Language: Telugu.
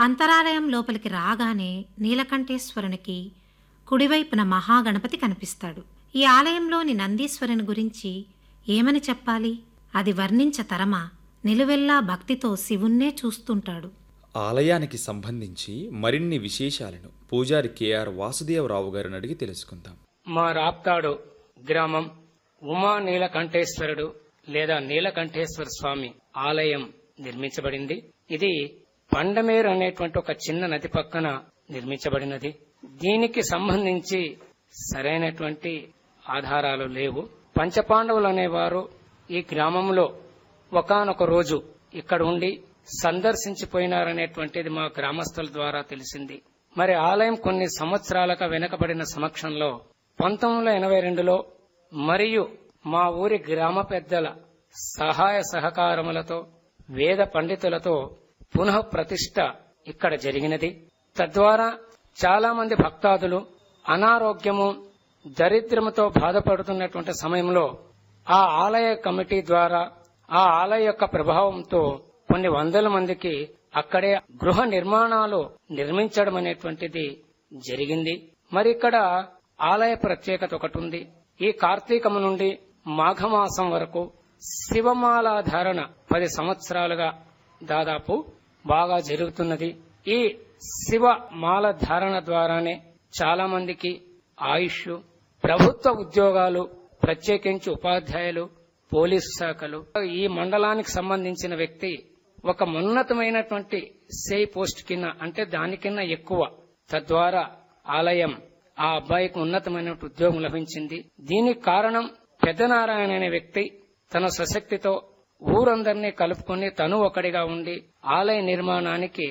అంతరాలయం లోపలికి రాగానే నీలకంఠేశ్వరునికి కుడివైపున మహాగణపతి కనిపిస్తాడు ఈ ఆలయంలోని నందీశ్వరుని గురించి ఏమని చెప్పాలి అది వర్ణించతరమా నిలువెల్లా భక్తితో శివున్నే చూస్తుంటాడు ఆలయానికి సంబంధించి మరిన్ని విశేషాలను పూజారి కెఆర్ వాసుదేవరావు గారిని అడిగి తెలుసుకుందాం మా రాప్తాడు గ్రామం ఉమా నీలకంఠేశ్వరుడు లేదా నీలకంఠేశ్వర స్వామి ఆలయం నిర్మించబడింది ఇది పండమేరు అనేటువంటి ఒక చిన్న నది పక్కన నిర్మించబడినది దీనికి సంబంధించి సరైనటువంటి ఆధారాలు లేవు పంచపాండవులు అనేవారు ఈ గ్రామంలో ఒకానొక రోజు ఇక్కడ ఉండి సందర్శించిపోయినారనేటువంటిది మా గ్రామస్తుల ద్వారా తెలిసింది మరి ఆలయం కొన్ని సంవత్సరాలుగా వెనుకబడిన సమక్షంలో పంతొమ్మిది వందల ఎనభై రెండులో మరియు మా ఊరి గ్రామ పెద్దల సహాయ సహకారములతో వేద పండితులతో పునః ప్రతిష్ట ఇక్కడ జరిగినది తద్వారా చాలా మంది భక్తాదులు అనారోగ్యము దరిద్రముతో బాధపడుతున్నటువంటి సమయంలో ఆ ఆలయ కమిటీ ద్వారా ఆ ఆలయ యొక్క ప్రభావంతో కొన్ని వందల మందికి అక్కడే గృహ నిర్మాణాలు నిర్మించడం అనేటువంటిది జరిగింది మరి ఇక్కడ ఆలయ ప్రత్యేకత ఒకటి ఉంది ఈ కార్తీకము నుండి మాఘమాసం వరకు శివమాల ధారణ పది సంవత్సరాలుగా దాదాపు బాగా జరుగుతున్నది ఈ శివ మాల ధారణ ద్వారానే చాలా మందికి ఆయుష్ ప్రభుత్వ ఉద్యోగాలు ప్రత్యేకించి ఉపాధ్యాయులు పోలీసు శాఖలు ఈ మండలానికి సంబంధించిన వ్యక్తి ఒక ఉన్నతమైనటువంటి సే పోస్ట్ కింద అంటే దానికన్నా ఎక్కువ తద్వారా ఆలయం ఆ అబ్బాయికి ఉన్నతమైన ఉద్యోగం లభించింది దీనికి కారణం పెద్దనారాయణ అనే వ్యక్తి తన సశక్తితో ఊరందరినీ కలుపుకొని తను ఒకడిగా ఉండి ఆలయ నిర్మాణానికి